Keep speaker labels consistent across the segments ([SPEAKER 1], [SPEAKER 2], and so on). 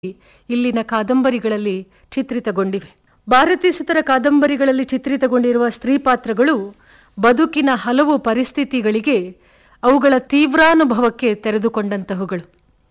[SPEAKER 1] ಇಲ್ಲಿನ ಕಾದಂಬರಿಗಳಲ್ಲಿ ಚಿತ್ರಿತಗೊಂಡಿವೆ ಭಾರತೀ ಸುತರ ಕಾದಂಬರಿಗಳಲ್ಲಿ ಚಿತ್ರಿತಗೊಂಡಿರುವ ಸ್ತ್ರೀ ಪಾತ್ರಗಳು ಬದುಕಿನ ಹಲವು ಪರಿಸ್ಥಿತಿಗಳಿಗೆ ಅವುಗಳ ತೀವ್ರಾನುಭವಕ್ಕೆ ತೆರೆದುಕೊಂಡಂತಹವುಗಳು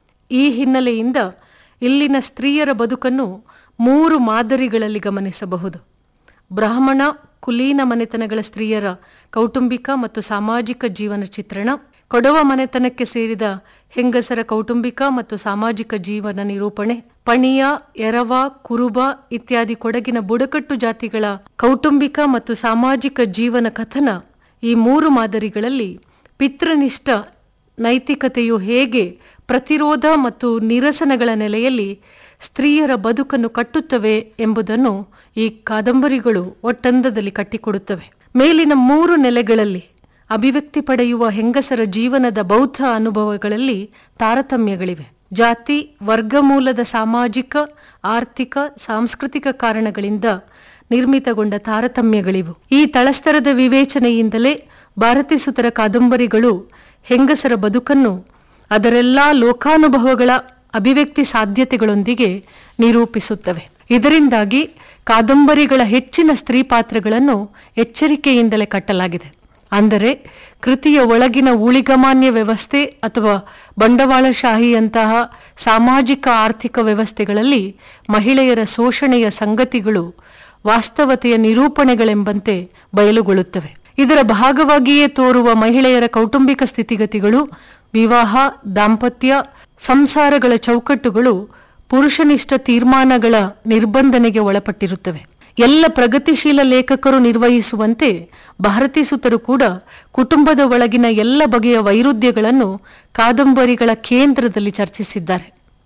[SPEAKER 1] ಈ ಹಿನ್ನೆಲೆಯಿಂದ ಇಲ್ಲಿನ ಸ್ತ್ರೀಯರ ಬದುಕನ್ನು ಮೂರು ಮಾದರಿಗಳಲ್ಲಿ ಗಮನಿಸಬಹುದು ಬ್ರಾಹ್ಮಣ ಕುಲೀನ ಮನೆತನಗಳ ಸ್ತ್ರೀಯರ ಕೌಟುಂಬಿಕ ಮತ್ತು ಸಾಮಾಜಿಕ ಜೀವನ ಚಿತ್ರಣ ಕೊಡವ ಮನೆತನಕ್ಕೆ ಸೇರಿದ ಹೆಂಗಸರ ಕೌಟುಂಬಿಕ ಮತ್ತು ಸಾಮಾಜಿಕ ಜೀವನ ನಿರೂಪಣೆ ಪಣಿಯ ಎರವ ಕುರುಬ ಇತ್ಯಾದಿ ಕೊಡಗಿನ ಬುಡಕಟ್ಟು ಜಾತಿಗಳ ಕೌಟುಂಬಿಕ ಮತ್ತು ಸಾಮಾಜಿಕ ಜೀವನ ಕಥನ ಈ ಮೂರು ಮಾದರಿಗಳಲ್ಲಿ ಪಿತೃನಿಷ್ಠ ನೈತಿಕತೆಯು ಹೇಗೆ ಪ್ರತಿರೋಧ ಮತ್ತು ನಿರಸನಗಳ ನೆಲೆಯಲ್ಲಿ ಸ್ತ್ರೀಯರ ಬದುಕನ್ನು ಕಟ್ಟುತ್ತವೆ ಎಂಬುದನ್ನು ಈ ಕಾದಂಬರಿಗಳು ಒಟ್ಟಂದದಲ್ಲಿ ಕಟ್ಟಿಕೊಡುತ್ತವೆ ಮೇಲಿನ ಮೂರು ನೆಲೆಗಳಲ್ಲಿ ಅಭಿವ್ಯಕ್ತಿ ಪಡೆಯುವ ಹೆಂಗಸರ ಜೀವನದ ಬೌದ್ಧ ಅನುಭವಗಳಲ್ಲಿ ತಾರತಮ್ಯಗಳಿವೆ ಜಾತಿ ವರ್ಗಮೂಲದ ಸಾಮಾಜಿಕ ಆರ್ಥಿಕ ಸಾಂಸ್ಕೃತಿಕ ಕಾರಣಗಳಿಂದ ನಿರ್ಮಿತಗೊಂಡ ತಾರತಮ್ಯಗಳಿವು ಈ ತಳಸ್ತರದ ವಿವೇಚನೆಯಿಂದಲೇ ಭಾರತೀ ಸುತರ ಕಾದಂಬರಿಗಳು ಹೆಂಗಸರ ಬದುಕನ್ನು ಅದರೆಲ್ಲಾ ಲೋಕಾನುಭವಗಳ ಅಭಿವ್ಯಕ್ತಿ ಸಾಧ್ಯತೆಗಳೊಂದಿಗೆ ನಿರೂಪಿಸುತ್ತವೆ ಇದರಿಂದಾಗಿ ಕಾದಂಬರಿಗಳ ಹೆಚ್ಚಿನ ಸ್ತ್ರೀ ಪಾತ್ರಗಳನ್ನು ಎಚ್ಚರಿಕೆಯಿಂದಲೇ ಕಟ್ಟಲಾಗಿದೆ ಅಂದರೆ ಕೃತಿಯ ಒಳಗಿನ ಊಳಿಗಮಾನ್ಯ ವ್ಯವಸ್ಥೆ ಅಥವಾ ಬಂಡವಾಳಶಾಹಿಯಂತಹ ಸಾಮಾಜಿಕ ಆರ್ಥಿಕ ವ್ಯವಸ್ಥೆಗಳಲ್ಲಿ ಮಹಿಳೆಯರ ಶೋಷಣೆಯ ಸಂಗತಿಗಳು ವಾಸ್ತವತೆಯ ನಿರೂಪಣೆಗಳೆಂಬಂತೆ ಬಯಲುಗೊಳ್ಳುತ್ತವೆ ಇದರ ಭಾಗವಾಗಿಯೇ ತೋರುವ ಮಹಿಳೆಯರ ಕೌಟುಂಬಿಕ ಸ್ಥಿತಿಗತಿಗಳು ವಿವಾಹ ದಾಂಪತ್ಯ ಸಂಸಾರಗಳ ಚೌಕಟ್ಟುಗಳು ಪುರುಷನಿಷ್ಠ ತೀರ್ಮಾನಗಳ ನಿರ್ಬಂಧನೆಗೆ ಒಳಪಟ್ಟಿರುತ್ತವೆ ಎಲ್ಲ ಪ್ರಗತಿಶೀಲ ಲೇಖಕರು ನಿರ್ವಹಿಸುವಂತೆ ಭಾರತೀ ಸುತರು ಕೂಡ ಕುಟುಂಬದ ಒಳಗಿನ ಎಲ್ಲ ಬಗೆಯ ವೈರುಧ್ಯಗಳನ್ನು ಕಾದಂಬರಿಗಳ ಕೇಂದ್ರದಲ್ಲಿ ಚರ್ಚಿಸಿದ್ದಾರೆ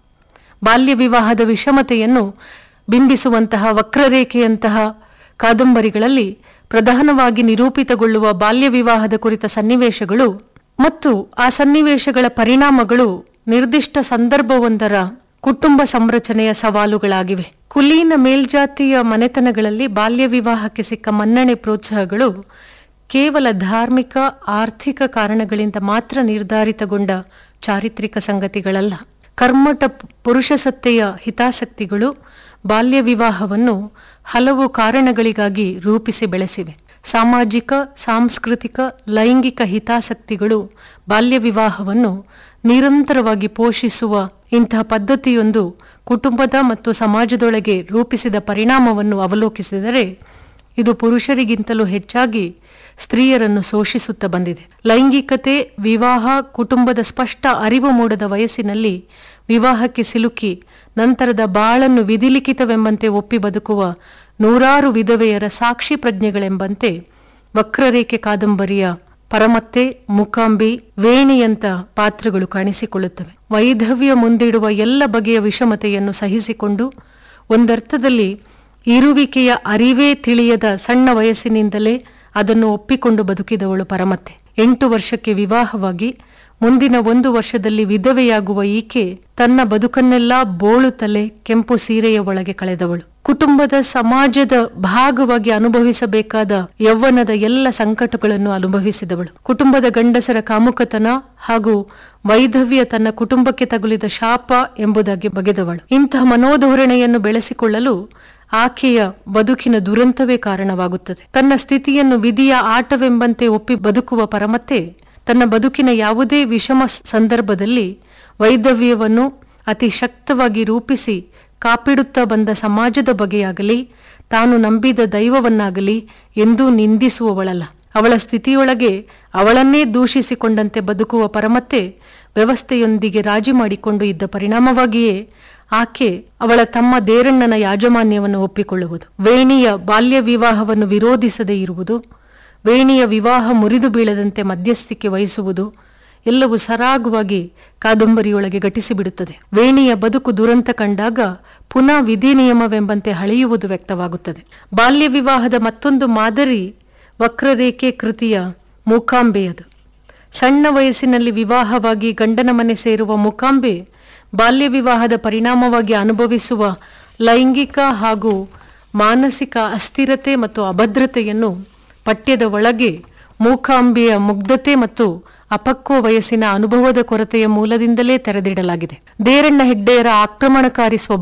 [SPEAKER 1] ಬಾಲ್ಯ ವಿವಾಹದ ವಿಷಮತೆಯನ್ನು ಬಿಂಬಿಸುವಂತಹ ವಕ್ರರೇಖೆಯಂತಹ ಕಾದಂಬರಿಗಳಲ್ಲಿ ಪ್ರಧಾನವಾಗಿ ನಿರೂಪಿತಗೊಳ್ಳುವ ಬಾಲ್ಯ ವಿವಾಹದ ಕುರಿತ ಸನ್ನಿವೇಶಗಳು ಮತ್ತು ಆ ಸನ್ನಿವೇಶಗಳ ಪರಿಣಾಮಗಳು ನಿರ್ದಿಷ್ಟ ಸಂದರ್ಭವೊಂದರ ಕುಟುಂಬ ಸಂರಚನೆಯ ಸವಾಲುಗಳಾಗಿವೆ ಕುಲೀನ ಮೇಲ್ಜಾತಿಯ ಮನೆತನಗಳಲ್ಲಿ ಬಾಲ್ಯ ವಿವಾಹಕ್ಕೆ ಸಿಕ್ಕ ಮನ್ನಣೆ ಪ್ರೋತ್ಸಾಹಗಳು ಕೇವಲ ಧಾರ್ಮಿಕ ಆರ್ಥಿಕ ಕಾರಣಗಳಿಂದ ಮಾತ್ರ ನಿರ್ಧಾರಿತಗೊಂಡ ಚಾರಿತ್ರಿಕ ಸಂಗತಿಗಳಲ್ಲ ಕರ್ಮಟ ಪುರುಷಸತ್ತೆಯ ಹಿತಾಸಕ್ತಿಗಳು ಬಾಲ್ಯ ವಿವಾಹವನ್ನು ಹಲವು ಕಾರಣಗಳಿಗಾಗಿ ರೂಪಿಸಿ ಬೆಳೆಸಿವೆ ಸಾಮಾಜಿಕ ಸಾಂಸ್ಕೃತಿಕ ಲೈಂಗಿಕ ಹಿತಾಸಕ್ತಿಗಳು ಬಾಲ್ಯ ವಿವಾಹವನ್ನು ನಿರಂತರವಾಗಿ ಪೋಷಿಸುವ ಇಂತಹ ಪದ್ಧತಿಯೊಂದು ಕುಟುಂಬದ ಮತ್ತು ಸಮಾಜದೊಳಗೆ ರೂಪಿಸಿದ ಪರಿಣಾಮವನ್ನು ಅವಲೋಕಿಸಿದರೆ ಇದು ಪುರುಷರಿಗಿಂತಲೂ ಹೆಚ್ಚಾಗಿ ಸ್ತ್ರೀಯರನ್ನು ಶೋಷಿಸುತ್ತಾ ಬಂದಿದೆ ಲೈಂಗಿಕತೆ ವಿವಾಹ ಕುಟುಂಬದ ಸ್ಪಷ್ಟ ಅರಿವು ಮೂಡದ ವಯಸ್ಸಿನಲ್ಲಿ ವಿವಾಹಕ್ಕೆ ಸಿಲುಕಿ ನಂತರದ ಬಾಳನ್ನು ವಿಧಿಲಿಖಿತವೆಂಬಂತೆ ಒಪ್ಪಿ ಬದುಕುವ ನೂರಾರು ವಿಧವೆಯರ ಸಾಕ್ಷಿ ಪ್ರಜ್ಞೆಗಳೆಂಬಂತೆ ವಕ್ರರೇಖೆ ಕಾದಂಬರಿಯ ಪರಮತ್ತೆ ಮುಕಾಂಬಿ ವೇಣಿಯಂತ ಪಾತ್ರಗಳು ಕಾಣಿಸಿಕೊಳ್ಳುತ್ತವೆ ವೈಧವ್ಯ ಮುಂದಿಡುವ ಎಲ್ಲ ಬಗೆಯ ವಿಷಮತೆಯನ್ನು ಸಹಿಸಿಕೊಂಡು ಒಂದರ್ಥದಲ್ಲಿ ಇರುವಿಕೆಯ ಅರಿವೇ ತಿಳಿಯದ ಸಣ್ಣ ವಯಸ್ಸಿನಿಂದಲೇ ಅದನ್ನು ಒಪ್ಪಿಕೊಂಡು ಬದುಕಿದವಳು ಪರಮತ್ತೆ ಎಂಟು ವರ್ಷಕ್ಕೆ ವಿವಾಹವಾಗಿ ಮುಂದಿನ ಒಂದು ವರ್ಷದಲ್ಲಿ ವಿಧವೆಯಾಗುವ ಈಕೆ ತನ್ನ ಬದುಕನ್ನೆಲ್ಲ ಬೋಳು ತಲೆ ಕೆಂಪು ಸೀರೆಯ ಒಳಗೆ ಕಳೆದವಳು ಕುಟುಂಬದ ಸಮಾಜದ ಭಾಗವಾಗಿ ಅನುಭವಿಸಬೇಕಾದ ಯೌವನದ ಎಲ್ಲ ಸಂಕಟಗಳನ್ನು ಅನುಭವಿಸಿದವಳು ಕುಟುಂಬದ ಗಂಡಸರ ಕಾಮುಕತನ ಹಾಗೂ ವೈಧವ್ಯ ತನ್ನ ಕುಟುಂಬಕ್ಕೆ ತಗುಲಿದ ಶಾಪ ಎಂಬುದಾಗಿ ಬಗೆದವಳು ಇಂತಹ ಮನೋಧೋರಣೆಯನ್ನು ಬೆಳೆಸಿಕೊಳ್ಳಲು ಆಕೆಯ ಬದುಕಿನ ದುರಂತವೇ ಕಾರಣವಾಗುತ್ತದೆ ತನ್ನ ಸ್ಥಿತಿಯನ್ನು ವಿಧಿಯ ಆಟವೆಂಬಂತೆ ಒಪ್ಪಿ ಬದುಕುವ ಪರಮತ್ತೆ ತನ್ನ ಬದುಕಿನ ಯಾವುದೇ ವಿಷಮ ಸಂದರ್ಭದಲ್ಲಿ ವೈಧವ್ಯವನ್ನು ಅತಿ ಶಕ್ತವಾಗಿ ರೂಪಿಸಿ ಕಾಪಿಡುತ್ತಾ ಬಂದ ಸಮಾಜದ ಬಗೆಯಾಗಲಿ ತಾನು ನಂಬಿದ ದೈವವನ್ನಾಗಲಿ ಎಂದೂ ನಿಂದಿಸುವವಳಲ್ಲ ಅವಳ ಸ್ಥಿತಿಯೊಳಗೆ ಅವಳನ್ನೇ ದೂಷಿಸಿಕೊಂಡಂತೆ ಬದುಕುವ ಪರಮತ್ತೆ ವ್ಯವಸ್ಥೆಯೊಂದಿಗೆ ರಾಜಿ ಮಾಡಿಕೊಂಡು ಇದ್ದ ಪರಿಣಾಮವಾಗಿಯೇ ಆಕೆ ಅವಳ ತಮ್ಮ ದೇರಣ್ಣನ ಯಾಜಮಾನ್ಯವನ್ನು ಒಪ್ಪಿಕೊಳ್ಳುವುದು ವೇಣಿಯ ಬಾಲ್ಯ ವಿವಾಹವನ್ನು ವಿರೋಧಿಸದೇ ಇರುವುದು ವೇಣಿಯ ವಿವಾಹ ಮುರಿದು ಬೀಳದಂತೆ ಮಧ್ಯಸ್ಥಿಕೆ ವಹಿಸುವುದು ಎಲ್ಲವೂ ಸರಾಗವಾಗಿ ಕಾದಂಬರಿಯೊಳಗೆ ಘಟಿಸಿಬಿಡುತ್ತದೆ ವೇಣಿಯ ಬದುಕು ದುರಂತ ಕಂಡಾಗ ಪುನಃ ವಿಧಿ ನಿಯಮವೆಂಬಂತೆ ಹಳೆಯುವುದು ವ್ಯಕ್ತವಾಗುತ್ತದೆ ಬಾಲ್ಯ ವಿವಾಹದ ಮತ್ತೊಂದು ಮಾದರಿ ವಕ್ರರೇಖೆ ಕೃತಿಯ ಮೂಕಾಂಬೆಯದು ಸಣ್ಣ ವಯಸ್ಸಿನಲ್ಲಿ ವಿವಾಹವಾಗಿ ಗಂಡನ ಮನೆ ಸೇರುವ ಮೂಕಾಂಬೆ ಬಾಲ್ಯ ವಿವಾಹದ ಪರಿಣಾಮವಾಗಿ ಅನುಭವಿಸುವ ಲೈಂಗಿಕ ಹಾಗೂ ಮಾನಸಿಕ ಅಸ್ಥಿರತೆ ಮತ್ತು ಅಭದ್ರತೆಯನ್ನು ಪಠ್ಯದ ಒಳಗೆ ಮೂಕಾಂಬೆಯ ಮುಗ್ಧತೆ ಮತ್ತು ಅಪಕ್ವ ವಯಸ್ಸಿನ ಅನುಭವದ ಕೊರತೆಯ ಮೂಲದಿಂದಲೇ ತೆರೆದಿಡಲಾಗಿದೆ ದೇರಣ್ಣ ಹೆಗ್ಡೆಯರ ಆಕ್ರಮಣಕಾರಿ ಸ್ವಭಾವ